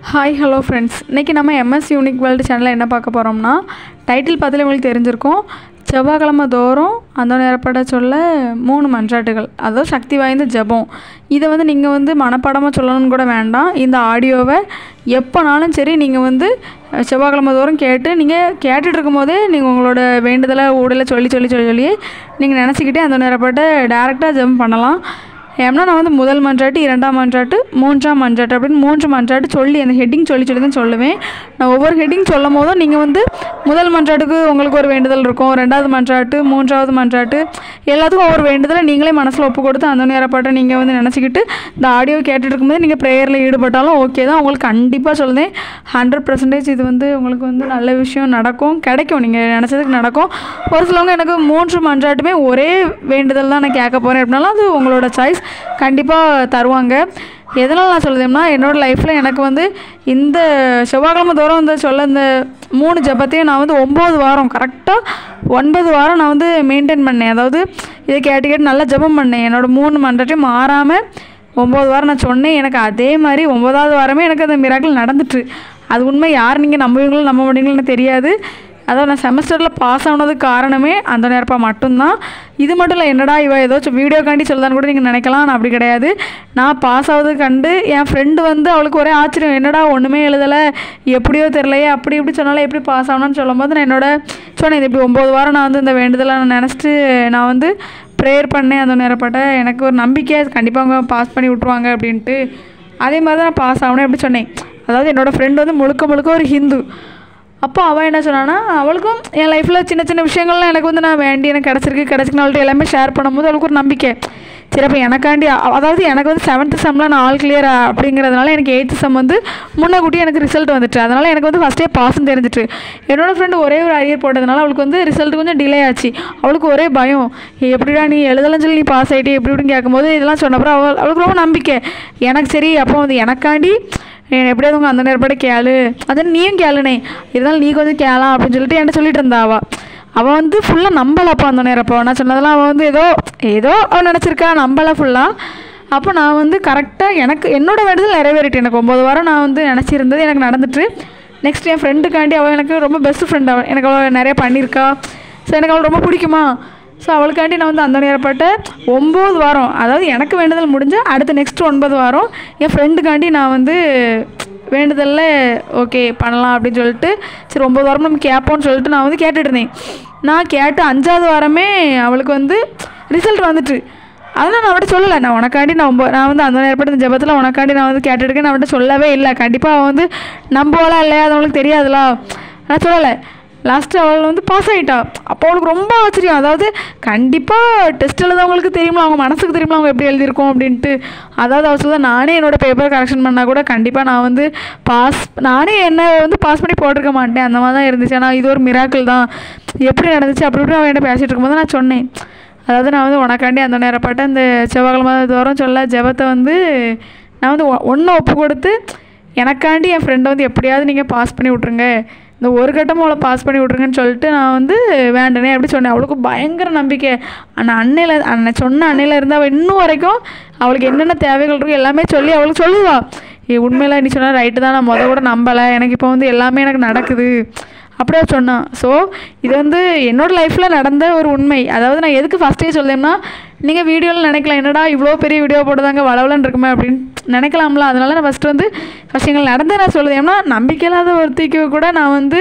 hi hello friends இன்றைக்கி நம்ம MS unique world சேனலில் என்ன பார்க்க போகிறோம்னா டைட்டில் பார்த்துல உங்களுக்கு தெரிஞ்சிருக்கும் செவ்வாய்க்கிழமை தோறும் அந்த நேரப்பட சொல்ல மூணு மன்றாட்டுகள் அதாவது சக்தி வாய்ந்த ஜெபம் இதை வந்து நீங்கள் வந்து மனப்பாடமாக சொல்லணும்னு கூட வேண்டாம் இந்த ஆடியோவை எப்போனாலும் சரி நீங்கள் வந்து அஹ், செவ்வாய்க்கிழமை தோறும் கேட்டு நீங்கள் கேட்டுட்டு இருக்கும்போதே நீங்கள் உங்களோட வேண்டுதலை ஊடலை சொல்லி சொல்லி சொல்லி சொல்லி நீங்கள் நினச்சிக்கிட்டே அந்த நேரப்பட்ட டேரெக்டாக ஜெபம் பண்ணலாம் ஏன்னா நான் வந்து முதல் மன்றாட்டு இரண்டாம் மன்றாட்டு மூன்றாம் மன்றாட்டு அப்படின்னு மூன்று மன்றாட்டு சொல்லி அந்த ஹெட்டிங் சொல்லி சொல்லி தான் சொல்லுவேன் நான் ஒவ்வொரு ஹெட்டிங் சொல்லும் போதும் நீங்கள் வந்து முதல் மன்றாட்டுக்கு உங்களுக்கு ஒரு வேண்டுதல் இருக்கும் ரெண்டாவது மன்றாட்டு மூன்றாவது மன்றாட்டு எல்லாத்துக்கும் ஒவ்வொரு வேண்டுதலை நீங்களே மனசில் ஒப்பு கொடுத்து அந்த நேரப்பாட்டை நீங்கள் வந்து நினச்சிக்கிட்டு இந்த ஆடியோ கேட்டுட்டு இருக்கும்போது நீங்கள் ப்ரேயரில் ஈடுபட்டாலும் ஓகே தான் உங்களுக்கு கண்டிப்பாக சொல்லுதேன் ஹண்ட்ரட் பர்சன்டேஜ் இது வந்து உங்களுக்கு வந்து நல்ல விஷயம் நடக்கும் கிடைக்கும் நீங்கள் நினச்சதுக்கு நடக்கும் ஒரு சிலவங்க எனக்கு மூன்று மன்றாட்டுமே ஒரே வேண்டுதல் தான் நான் கேட்க போகிறேன் அப்படின்னாலும் அது உங்களோட சாய்ஸ் கண்டிப்பாக தருவாங்க எதனால் நான் சொல்லுதேன்னா என்னோடய லைஃப்பில் எனக்கு வந்து இந்த செவ்வாய்க்கிழமை தோறும் இந்த சொல்ல இந்த மூணு ஜபத்தையும் நான் வந்து ஒம்பது வாரம் கரெக்டாக ஒன்பது வாரம் நான் வந்து மெயின்டைன் பண்ணேன் அதாவது இதை கேட்டு கேட்டு நல்லா ஜெபம் பண்ணேன் என்னோடய மூணு மன்றத்தையும் மாறாமல் ஒம்பது வாரம் நான் சொன்னேன் எனக்கு அதே மாதிரி ஒம்பதாவது வாரமே எனக்கு அந்த மிராக்கள் நடந்துட்டு அது உண்மை யார் நீங்கள் நம்புவீங்களோ நம்ப மாட்டீங்களோ எனக்கு தெரியாது அதாவது நான் செமஸ்டரில் பாஸ் ஆனதுக்கு காரணமே அந்த நேரப்பா மட்டும்தான் இது மட்டும் இல்லை என்னடா இவ ஏதாச்சும் வீடியோ காண்டி சொல்லுதான்னு கூட நீங்கள் நினைக்கலாம் நான் அப்படி கிடையாது நான் பாஸ் ஆகுது கண்டு என் ஃப்ரெண்டு வந்து அவளுக்கு ஒரே ஆச்சரியம் என்னடா ஒன்றுமே எழுதலை எப்படியோ தெரிலையே அப்படி இப்படி சொன்னாலும் எப்படி பாஸ் ஆகணும்னு சொல்லும்போது நான் என்னோட சொன்னேன் இது இப்படி ஒம்பது வாரம் நான் வந்து இந்த வேண்டுதலை நான் நினச்சிட்டு நான் வந்து ப்ரேயர் பண்ணேன் அந்த நேரப்பட்ட எனக்கு ஒரு நம்பிக்கை கண்டிப்பாக அவங்க பாஸ் பண்ணி விட்ருவாங்க அப்படின்ட்டு அதே மாதிரி தான் நான் பாஸ் ஆகணும் அப்படி சொன்னேன் அதாவது என்னோடய ஃப்ரெண்டு வந்து முழுக்க முழுக்க ஒரு ஹிந்து அப்போ அவள் என்ன சொன்னான்னா அவளுக்கும் என் லைஃப்பில் சின்ன சின்ன விஷயங்கள்லாம் எனக்கு வந்து நான் வேண்டி எனக்கு கிடச்சிருக்கு கிடச்சிருக்கு அவள்கிட்ட எல்லாமே ஷேர் பண்ணும்போது அவளுக்கு ஒரு நம்பிக்கை சரி அப்போ எனக்காண்டி அ- அதாவது எனக்கு வந்து செவன்த்து செம்மில் நான் ஆல் கிளியர் அப்படிங்கிறதுனால எனக்கு எயித்து செம் வந்து முன்னக்கூட்டி எனக்கு ரிசல்ட் வந்துட்டு அதனால் எனக்கு வந்து ஃபஸ்ட்டே பாஸ்ன்னு தெரிஞ்சிட்டு என்னோடய ஃப்ரெண்டு ஒரே ஒரு அரியர் போட்டதுனால அவளுக்கு வந்து ரிசல்ட் கொஞ்சம் டிலே ஆச்சு அவளுக்கு ஒரே பயம் "ஏய், எப்படிடா நீ எழுதலன்னு சொல்லி நீ பாஸ் ஆகிட்டு எப்படி இப்படின்னு கேட்கும்போது இதெல்லாம் சொன்னப்பறம் அவள் அவளுக்கு ரொம்ப நம்பிக்கை எனக்கு சரி அப்போ வந்து எனக்காண்டி எ- எப்படியாவது உங்கள் அந்த நேரப்பட கேளு அது நீயும் கேளுனே இருந்தாலும் நீ கொஞ்சம் கேளாம் அப்படின்னு சொல்லிட்டு என்கிட்ட சொல்லிட்டு இருந்தா அவள் அவள் வந்து ஃபுல்லாக நம்பலப்பா அந்த நேரப்போ நான் சொன்னதெல்லாம் அவள் வந்து ஏதோ ஏதோ அவள் நினச்சிருக்கா நம்பலை ஃபுல்லாக அப்போ நான் வந்து கரெக்டாக எனக்கு என்னோட வேண்டுதல் நிறைவேறிட்டு எனக்கு ஒம்பது வாரம் நான் வந்து நினச்சிருந்தது எனக்கு நடந்துட்டு நெக்ஸ்ட் என் ஃப்ரெண்டுக்காண்டி அவள் எனக்கு ரொம்ப பெஸ்ட் ஃப்ரெண்ட் அவள் எனக்கு அவள் நிறைய பண்ணியிருக்கா ஸோ எனக்கு அவள் ரொம்ப பிடிக்குமா ஸோ அவளுக்காண்டி நான் வந்து அந்த நேரப்பட்ட ஒம்பது வாரம் அதாவது எனக்கு வேண்டுதல் முடிஞ்சால் அடுத்த நெக்ஸ்ட் ஒன்பது வாரம் என் ஃப்ரெண்டுக்காண்டி நான் வந்து வேண்டுதலில் ஓகே பண்ணலாம் அப்படின்னு சொல்லிட்டு சரி ஒம்பது வாரம் நம்ம கேட்போம்னு சொல்லிட்டு நான் வந்து கேட்டுட்டு இருந்தேன் நான் கேட்டு அஞ்சாவது வாரமே அவளுக்கு வந்து ரிசல்ட் வந்துட்டு அதெல்லாம் நான் அவட்ட சொல்லலை நான் உனக்காண்டி நான் ஒம்ப நான் வந்து அந்த நேரப்பட்ட இந்த ஜபத்தில் உனக்காண்டி நான் வந்து கேட்டுருக்கேன் நான் அவட்ட சொல்லவே இல்லை கண்டிப்பாக அவள் வந்து நம்புவாளா இல்லையா அது அவளுக்கு தெரியாதுல நான் சொல்லலை லாஸ்ட்டு அவள் வந்து பாஸ் ஆகிட்டா அப்போ அவளுக்கு ரொம்ப ஆச்சரியம் அதாவது கண்டிப்பாக டெஸ்ட் எழுதவங்களுக்கு தெரியுமா அவங்க மனசுக்கு தெரியுமா அவங்க எப்படி எழுதியிருக்கோம் அப்படின்ட்டு அதாவது அவள் சொல்ல நானே என்னோட பேப்பர் கரெக்ஷன் பண்ணால் கூட கண்டிப்பாக நான் வந்து பாஸ் நானே என்ன வந்து பாஸ் பண்ணி போட்டிருக்க மாட்டேன் அந்த மாதிரி தான் இருந்துச்சு ஆனால் இது ஒரு மிராக்கிள் தான் எப்படி நடந்துச்சு அப்படி இப்படி அவன் என்ன பேசிகிட்டு இருக்கும்போது நான் சொன்னேன் அதாவது நான் வந்து உனக்காண்டி அந்த நேரப்பட்ட அந்த செவ்வாய்க்கிழமை தோறும் சொல்ல ஜெபத்தை வந்து நான் வந்து ஒன்றை ஒப்பு கொடுத்து எனக்காண்டி என் ஃப்ரெண்டை வந்து எப்படியாவது நீங்கள் பாஸ் பண்ணி விட்ருங்க இந்த ஒரு கட்டமும் அவளை பாஸ் பண்ணி விட்ருங்கன்னு சொல்லிட்டு நான் வந்து வேண்டனே அப்படி சொன்னேன் அவளுக்கு பயங்கர நம்பிக்கை ஆனால் அன்னையில் அன்னை சொன்ன அன்னையில் இருந்து அவள் இன்னும் வரைக்கும் அவளுக்கு என்னென்ன தேவைகள் இருக்கோ எல்லாமே சொல்லி அவளுக்கு சொல்லுவா ஏ உண்மையில நீ சொன்ன ரைட்டு தான் நான் முத கூட நம்பலை எனக்கு இப்போ வந்து எல்லாமே எனக்கு நடக்குது அப்படியே சொன்னான் ஸோ இது வந்து என்னோடய லைஃப்பில் நடந்த ஒரு உண்மை அதாவது நான் எதுக்கு ஃபஸ்ட்டே சொல்லேன்னா நீங்கள் வீடியோவில் நினைக்கலாம் என்னடா இவ்வளோ பெரிய வீடியோ போடுதாங்க வளவலன்னு இருக்குமே அப்படின்னு நினைக்கலாம்ல அதனால நான் ஃபஸ்ட்டு வந்து ஃபஸ்ட் எங்களுக்கு நடந்த நான் சொல்லுது ஏன்னா நம்பிக்கை இல்லாத ஒருத்திக்கு கூட நான் வந்து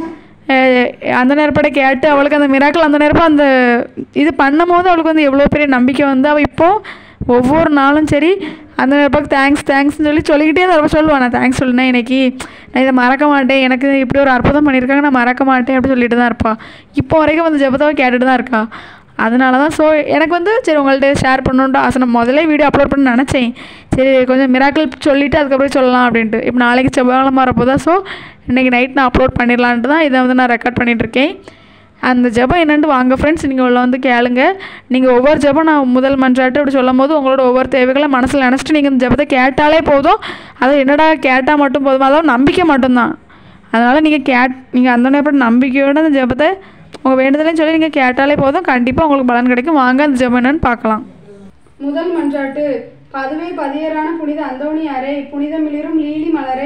அஹ், அந்த நேரப்பட கேட்டு அவளுக்கு அந்த மிராக்கள் அந்த நேரப்போ அந்த இது பண்ணும் போது அவளுக்கு வந்து எவ்வளோ பெரிய நம்பிக்கை வந்து அவள் இப்போது ஒவ்வொரு நாளும் சரி அந்த நேரப்பாக்கு தேங்க்ஸ் தேங்க்ஸ்னு சொல்லி சொல்லிக்கிட்டே தான் இருப்பா சொல்லுவான் நான் தேங்க்ஸ் சொல்லுனேன் இன்னைக்கு நான் இதை மறக்க மாட்டேன் எனக்கு இப்படி ஒரு அற்புதம் பண்ணியிருக்காங்க நான் மறக்க மாட்டேன் அப்படி சொல்லிட்டு தான் இருப்பா இப்போ வரைக்கும் வந்து ஜெபத்தாவை கேட்டுட்டு தான் இருக்கா அதனால தான் ஸோ எனக்கு வந்து சரி உங்கள்கிட்ட ஷேர் பண்ணணுன்ட்டு ஆசை நான் முதல்ல வீடியோ அப்லோட் பண்ண நினச்சேன் சரி கொஞ்சம் மிராக்கிள் சொல்லிவிட்டு அதுக்கப்புறம் சொல்லலாம் அப்படின்ட்டு இப்போ நாளைக்கு செவ்வாய்க்கிழமை வரப்போ தான் ஸோ இன்றைக்கி நைட் நான் அப்லோட் பண்ணிடலான்ட்டு தான் இதை வந்து நான் ரெக்கார்ட் பண்ணிகிட்ருக்கேன் அந்த ஜெபம் என்னென்னு வாங்க ஃப்ரெண்ட்ஸ் நீங்கள் உள்ள வந்து கேளுங்க நீங்கள் ஒவ்வொரு ஜெபம் நான் முதல் மன்றாட்டு அப்படி சொல்லும் போது உங்களோட ஒவ்வொரு தேவைகளை மனசில் நினச்சிட்டு நீங்கள் இந்த ஜெபத்தை கேட்டாலே போதும் அது என்னடா கேட்டால் மட்டும் போதும் அதாவது நம்பிக்கை மட்டும்தான் அதனால் நீங்கள் கேட் நீங்கள் அந்த நேரப்பட்ட நம்பிக்கையோட அந்த ஜெபத்தை உங்கள் வேண்டுதலையும் சொல்லி நீங்கள் கேட்டாலே போதும் கண்டிப்பாக உங்களுக்கு பலன் கிடைக்கும் வாங்க அந்த ஜெபம் என்னன்னு பார்க்கலாம் முதல் மன்றாட்டு பதுவை பதியரான புனித அந்தோணியாரே புனித மிளிரும் லீலி மலரே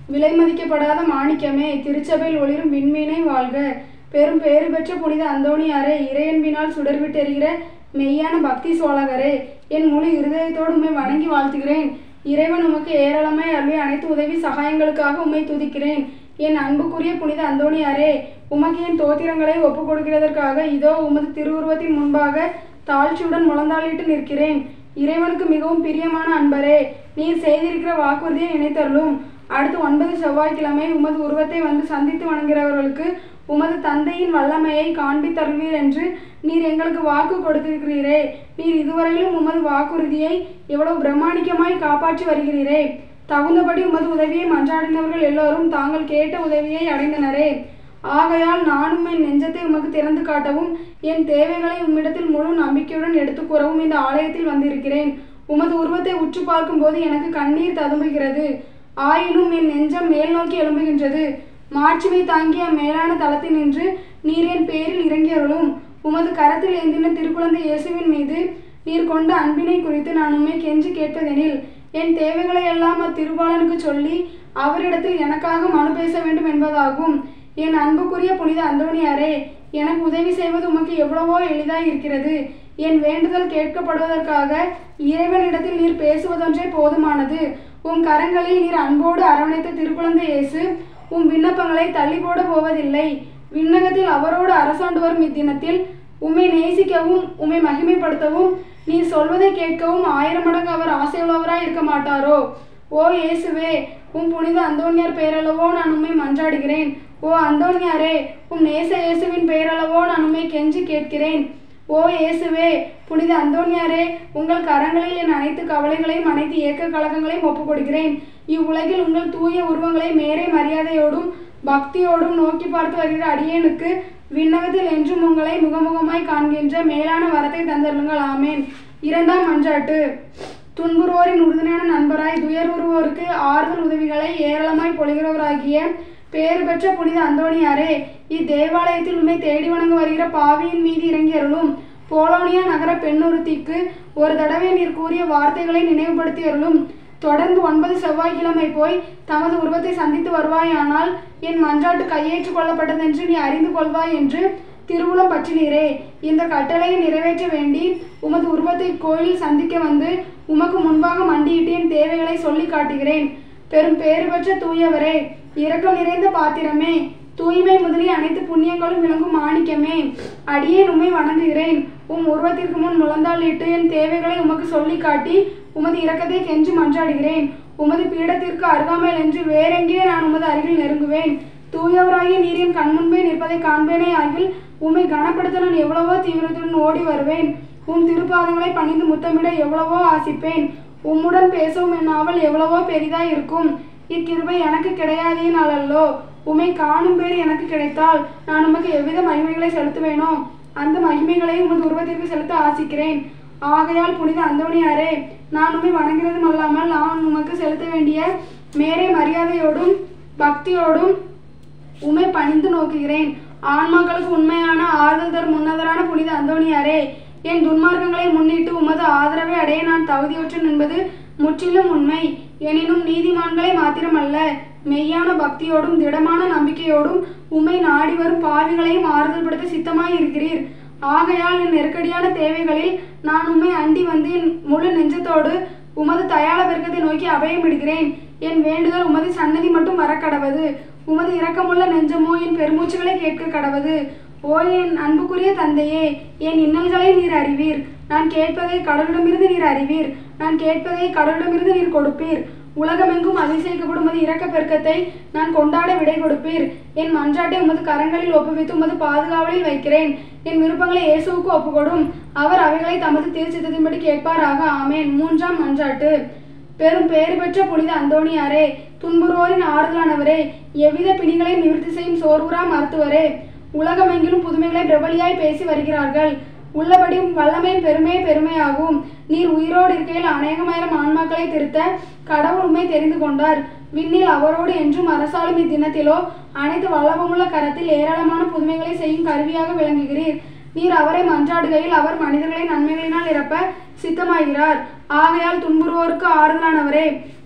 விலை மதிக்கப்படாத மாணிக்கமே திருச்சபையில் ஒளிரும் விண்மீனை வாழ்க பெரும் பேறு பெற்ற புனித அந்தோணியாரே இறையன்பினால் சுடர்விட்டெறிகிற மெய்யான பக்தி சோழகரே என் முழு இருதயத்தோடு உம்மை வணங்கி வாழ்த்துகிறேன் இறைவன் உமக்கு ஏராளமாய் அருளிய அனைத்து உதவி சகாயங்களுக்காக உம்மை துதிக்கிறேன் என் அன்புக்குரிய புனித அந்தோணியாரே உமக்கு என் தோத்திரங்களை ஒப்புக் கொடுக்கிறதற்காக இதோ உமது திருவுருவத்தின் முன்பாக தாழ்ச்சியுடன் முழந்தாளிட்டு நிற்கிறேன் இறைவனுக்கு மிகவும் பிரியமான அன்பரே நீர் செய்திருக்கிற வாக்குறுதியை நினைத்தருளும் அடுத்து ஒன்பது செவ்வாய்க்கிழமை உமது உருவத்தை வந்து சந்தித்து வணங்குகிறவர்களுக்கு உமது தந்தையின் வல்லமையை காண்பித்தருள்வீர் என்று நீர் எங்களுக்கு வாக்கு கொடுத்திருக்கிறீரே நீர் இதுவரையிலும் உமது வாக்குறுதியை எவ்வளவு பிரம்மாணிக்கமாய் காப்பாற்றி வருகிறீரே தகுந்தபடி உமது உதவியை மன்றாடினவர்கள் எல்லோரும் தாங்கள் கேட்ட உதவியை அடைந்தனரே ஆகையால் நானும் என் நெஞ்சத்தை உமக்கு திறந்து காட்டவும் என் தேவைகளை உம்மிடத்தில் முழு நம்பிக்கையுடன் எடுத்துக் கூறவும் இந்த ஆலயத்தில் வந்திருக்கிறேன் உமது உருவத்தை உற்று பார்க்கும்போது எனக்கு கண்ணீர் ததும்புகிறது ஆயினும் என் நெஞ்சம் மேல் நோக்கி எழும்புகின்றது மாட்சிமை தாங்கிய மேலான தளத்தில் நின்று நீர் என் பேரில் இறங்கியருளும் உமது கரத்தில் ஏந்தின திருக்குழந்தை இயேசுவின் மீது நீர் கொண்ட அன்பினை குறித்து நான் உம்மை கெஞ்சி கேட்பதெனில் என் தேவைகளை எல்லாம் அத்திருபாலனுக்கு சொல்லி அவரிடத்தில் எனக்காக மனு பேச வேண்டும் என்பதாகும் என் அன்புக்குரிய புனித அந்தோணியாரே எனக்கு உதவி செய்வது உமக்கு எவ்வளவோ எளிதாய் இருக்கிறது என் வேண்டுதல் கேட்கப்படுவதற்காக இறைவனிடத்தில் நீர் பேசுவதொன்றே போதுமானது உம் கரங்களில் நீர் அன்போடு அரவணைத்த திருக்குழந்தை இயேசு உம் விண்ணப்பங்களை தள்ளி போட போவதில்லை விண்ணகத்தில் அவரோடு அரசாண்டு வரும் இத்தினத்தில் உம்மை நேசிக்கவும் உம்மை மகிமைப்படுத்தவும் நீர் சொல்வதை கேட்கவும் ஆயிரம் மடங்கு அவர் ஆசையுள்ளவராய் இருக்க மாட்டாரோ ஓ இயேசுவே உம் புனித அந்தோனியார் பெயரளவோ நான் உம்மை மன்றாடுகிறேன் ஓ அந்தோனியாரே உம் நேச இயேசுவின் பெயரளவோ நான் உம்மை கெஞ்சி கேட்கிறேன் ஓ இயேசுவே புனித அந்தோனியாரே உங்கள் கரங்களில் என் அனைத்து கவலைகளையும் அனைத்து ஏக்க கலக்கங்களையும் ஒப்புக் கொடுக்கிறேன் இவ்வுலகில் உங்கள் தூய உருவங்களை மேரை மரியாதையோடும் பக்தியோடும் நோக்கி பார்த்து வருகிற அடியேனுக்கு விண்ணகத்தில் என்றும் உங்களை முகமுகமாய் காண்கின்ற மேலான வரத்தை தந்தருளுங்கள் ஆமேன் இரண்டாம் மன்றாட்டு துன்புறுவோரின் உறுதுணையான நண்பராய் துயருறுவோருக்கு ஆறுதல் உதவிகளை ஏராளமாய் பொழிகிறவராகிய பேறு பெற்ற புனித அந்தோணியாரே இத்தேவாலயத்தில் உண்மை தேடி வணங்க வருகிற பாவியின் மீது இறங்கி அருளும் போலோனியா நகர பெண்ணுறுத்திக்கு ஒரு தடவை நீர் கூறிய வார்த்தைகளை நினைவுபடுத்தி அருளும் தொடர்ந்து ஒன்பது செவ்வாய்க்கிழமை போய் தமது உருவத்தை சந்தித்து வருவாயானால் என் மன்றாட்டு கையேற்றுக் கொள்ளப்பட்டதென்று நீ அறிந்து கொள்வாய் என்று திருவுளம் பற்றினீரே இந்த கட்டளையை நிறைவேற்ற வேண்டி உமது உருவத்தை கோயிலில் சந்திக்க வந்து உமக்கு முன்பாக மண்டியிட்டு என் தேவைகளை சொல்லி காட்டுகிறேன் பெரும் பேறு பெற்ற தூயவரே இரக்கம் நிறைந்த பாத்திரமே தூய்மை முதலிய அனைத்து புண்ணியங்களும் விளங்கும் மாணிக்கமே அடியேன் உம்மை வணங்குகிறேன் உம் உருவத்திற்கு முன் முழந்தாளிட்டு என் தேவைகளை உமக்கு சொல்லி காட்டி உமது இரக்கத்தை கெஞ்சி மன்றாடுகிறேன் உமது பீடத்திற்கு அருகாமையில் என்று வேறெங்கே நான் உமது அருகில் நெருங்குவேன் தூயவராகிய நீரின் கண்முன்பே நிற்பதை காண்பேனே ஆகில் உம்மை கனப்படுத்த நான் எவ்வளவோ தீவிரத்துடன் ஓடி வருவேன் உம் திருப்பாதங்களை பணிந்து முத்தமிட எவ்வளவோ ஆசிப்பேன் உம்முடன் பேசவும் என் நாவல் எவ்வளவோ பெரிதாய் இருக்கும் இக்கிருபை எனக்கு கிடையாதே நாளல்லோ உம்மை காணும் பேர் எனக்கு கிடைத்தால் நான் உமக்கு எவ்வித மகிமைகளை செலுத்துவேனோ அந்த மகிமைகளை உமது உருவத்திற்கு செலுத்த ஆசிக்கிறேன் ஆகையால் புனித அந்தோணியாரே நான் உம்மை வணங்குறதும் அல்லாமல் நான் உமக்கு செலுத்த வேண்டிய மேரை மரியாதையோடும் பக்தியோடும் உம்மை பணிந்து நோக்குகிறேன் ஆன்மாக்களுக்கு உண்மையான ஆறுதல் தரும் முன்னதரான புனித அந்தோணியாரே என் துன்மார்க்கங்களை முன்னிட்டு உமது ஆதரவை அடைய நான் தகுதியற்றேன் என்பது முற்றிலும் உண்மை எனினும் நீதிமான்களை மாத்திரமல்ல மெய்யான பக்தியோடும் திடமான நம்பிக்கையோடும் உம்மை நாடி வரும் பாவிகளையும் ஆறுதல் படுத்த சித்தமாய் இருக்கிறீர் ஆகையால் என் நெருக்கடியான தேவைகளில் நான் உம்மை அண்டி வந்து என் முழு நெஞ்சத்தோடு உமது தயாள பெருக்கத்தை நோக்கி அபயமிடுகிறேன் என் வேண்டுதல் உமது சன்னதி மட்டும் வர கடவது உமது இரக்கமுள்ள நெஞ்சமோ என் பெருமூச்சுகளை கேட்க கடவது ஓ என் அன்புக்குரிய தந்தையே என் இன்னல்களை நீர் அறிவீர் நான் கேட்பதை கடவுளிடமிருந்து நீர் அறிவீர் நான் கேட்பதை கடவுளிடமிருந்து நீர் கொடுப்பீர் உலகமெங்கும் அதிசயிக்கப்படும் உமது இரக்க பெருக்கத்தை நான் கொண்டாட விடை கொடுப்பீர் என் மன்றாட்டை உமது கரங்களில் ஒப்புவித்து உமது பாதுகாவலில் வைக்கிறேன் என் விருப்பங்களை இயேசுவுக்கு ஒப்புக்கொடும் அவர் அவைகளை தமது தீர்ச்சித்தத்தின்படி கேட்பாராக ஆமேன் மூன்றாம் மன்றாட்டு பெரும் பேறு பெற்ற புனித அந்தோணியாரே துன்புறுவோரின் ஆறுதலானவரே எவ்வித பிணிகளை நிவர்த்தி செய்யும் சோர்வுரா மருத்துவரே உலகமெங்கிலும் புதுமைகளை பிரபலியாய் பேசி வருகிறார்கள் உள்ளபடி வல்லமையின் பெருமையே பெருமையாகும் நீர் உயிரோடு இருக்கையில் அநேகமாயிரம் ஆன்மாக்களை திருத்த கடவுள் உண்மை தெரிந்து கொண்டார் விண்ணில் அவரோடு என்றும் அரசாளும் இத்தினத்திலோ அனைத்து வல்லபமுள்ள கரத்தில் ஏராளமான புதுமைகளை செய்யும் கருவியாக விளங்குகிறீர் நீர் அவரை மன்றாடுகையில் அவர் மனிதர்களை நன்மைகளினால் நிரப்ப சித்தமாகிறார் ஆகையால் துன்புறுவோருக்கு ஆறுதலானவரே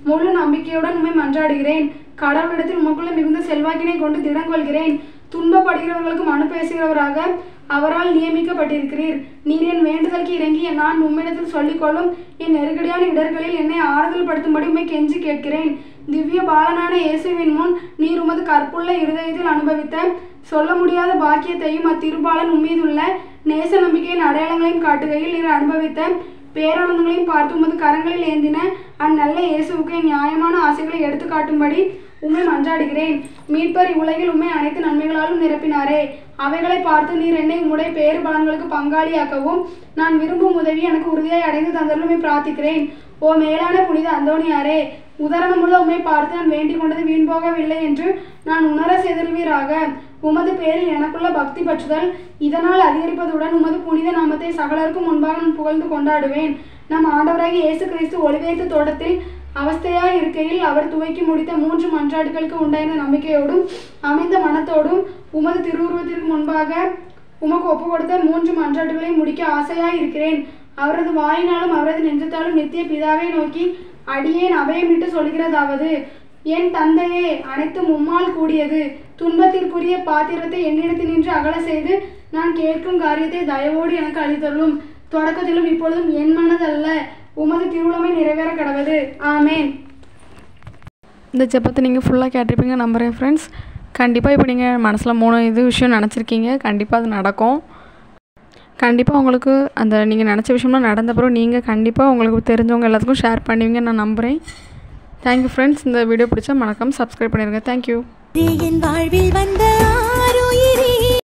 முழு நம்பிக்கையுடன் உண்மை மன்றாடுகிறேன் கடவுளிடத்தில் உமக்குள்ள மிகுந்த செல்வாக்கினை கொண்டு திடம் கொள்கிறேன் துன்பப்படுகிறவர்களுக்கு மனு பேசுகிறவராக அவரால் நியமிக்கப்பட்டிருக்கிறீர் நீர் என் வேண்டுதலுக்கு இறங்கி நான் உம்மிடத்தில் சொல்லிக்கொள்ளும் என் நெருக்கடியான இடர்களில் என்னை ஆறுதல் படுத்தும்படி உம்மை கெஞ்சி கேட்கிறேன் திவ்ய பாலனான இயேசுவின் முன் நீர் உமது கற்புள்ள இருதயத்தில் அனுபவித்த சொல்ல முடியாத பாக்கியத்தையும் அத்திருபாலன் உம்மீதுள்ள நேச நம்பிக்கையின் அடையாளங்களையும் காட்டுகையில் நீர் அனுபவித்த பேரானந்தங்களையும் பார்த்து உமது கரங்களில் ஏந்தின அந்நல்ல இயேசுவுக்கு என் நியாயமான ஆசைகளை எடுத்து காட்டும்படி உம்மை மன்றாடுகிறேன் மீட்பர் இவ்வுலகில் உம்மை அனைத்து நன்மைகளாலும் நிரப்பினாரே அவைகளை பார்த்து நீர் என்னை உம்முடைய பேறு பலன்களுக்கு பங்காளியாக்கவும் நான் விரும்பும் உதவி எனக்கு உறுதியாய் அடைந்து தந்தருளுமை பிரார்த்திக்கிறேன் ஓ மேலான புனித அந்தோணியாரே உதாரணமுள்ள உம்மை பார்த்து நான் வேண்டிக் கொண்டது வீண் போகவில்லை என்று நான் உணர செய்தல்வீராக உமது பேரில் எனக்குள்ள பக்தி பற்றுதல் இதனால் அதிகரிப்பதுடன் உமது புனித நாமத்தை சகலருக்கும் முன்பாக நான் புகழ்ந்து கொண்டாடுவேன் நம் ஆண்டவராகிய இயேசு கிறிஸ்து ஒளிவேத்து தோட்டத்தில் அவஸ்தையாய் இருக்கையில் அவர் துவக்கி முடித்த மூன்று மன்றாடுகளுக்கு உண்டாயிருந்த நம்பிக்கையோடும் அமைந்த மனத்தோடும் உமது திருவுருவத்திற்கு முன்பாக உமக்கு ஒப்பு கொடுத்த மூன்று மன்றாட்டுகளை முடிக்க ஆசையாய் இருக்கிறேன் அவரது வாயினாலும் அவரது நெஞ்சத்தாலும் நித்திய பிதாவை நோக்கி அடியேன் அபயமிட்டு சொல்கிறதாவது என் தந்தையே அனைத்தும் உம்மால் கூடியது துன்பத்திற்குரிய பாத்திரத்தை என்னிடத்தில் நின்று அகல செய்து நான் கேட்கும் காரியத்தை தயவோடு எனக்கு அளித்தருளும் தொடக்கத்திலும் இப்பொழுதும் என் மனதல்ல உமது திருவுளமை நிறைவேற கடவது ஆமேன் இந்த ஜெபத்தை நீங்கள் ஃபுல்லாக கேட்டிருப்பீங்க நம்புகிறேன் ஃப்ரெண்ட்ஸ் கண்டிப்பாக இப்போ நீங்கள் மனசில் மூணு இது விஷயம் நினச்சிருக்கீங்க கண்டிப்பாக அது நடக்கும் கண்டிப்பாக உங்களுக்கு அந்த நீங்கள் நினச்ச விஷயம்லாம் நடந்த பிறகு நீங்கள் கண்டிப்பாக உங்களுக்கு தெரிஞ்சவங்க எல்லாத்துக்கும் ஷேர் பண்ணுவீங்கன்னு நான் நம்புகிறேன் தேங்க்யூ ஃப்ரெண்ட்ஸ் இந்த வீடியோ பிடிச்சா மறக்காமல் சப்ஸ்கிரைப் பண்ணிடுங்க தேங்க்யூ என் வாழ்வில் வந்த